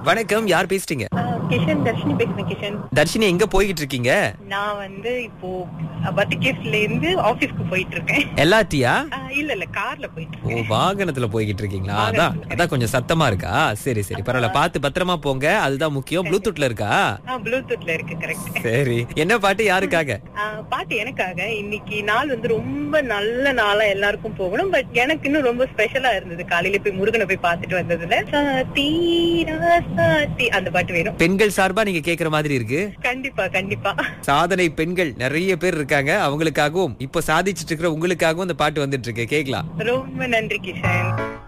வணக்கம் யார் பேசுறீங்க கிஷன் தர்ஷினி பேசுறேன் கிஷன் தர்ஷினி எங்க போய்கிட்டு இருக்கீங்க நான் வந்து இப்போ பத்திகேஸ்ல இருந்து ஆபீஸ்க்கு போயிட்டு இருக்கேன் எல்லாத்தியா ஆஹ் இல்ல இல்ல கார்ல போயிட்டு ஓ இருக்கேன் வாகனத்துல போய்கிட்டு இருக்கீங்களா அதான் அதான் கொஞ்சம் சத்தமா இருக்கா சரி சரி பரவாயில்ல பார்த்து பத்திரமா போங்க அதுதான் முக்கியம் ப்ளூடூத்ல இருக்கா ஆஹ் ப்ளூடூத்ல இருக்கு கரெக்ட் சரி என்ன பாட்டு யாருக்காக பாட்டு எனக்காக இன்னைக்கு நாள் வந்து ரொம்ப நல்ல நாளா எல்லாருக்கும் போகணும் பட் எனக்கு இன்னும் ரொம்ப ஸ்பெஷலா இருந்தது காலையில போய் முருகனை போய் பார்த்துட்டு வந்ததுல சாத்தி ராசாத்தி அந்த பாட்டு வேணும் பெண்கள் சார்பா நீங்க கேக்குற மாதிரி இருக்கு கண்டிப்பா கண்டிப்பா சாதனை பெண்கள் நிறைய பேர் இருக்காங்க அவங்களுக்காகவும் இப்ப சாதிச்சிட்டு இருக்கிற உங்களுக்காகவும் இந்த பாட்டு வந்துட்டு இருக்கு கேக்கலாம் ரொம்ப நன்றி கிஷன்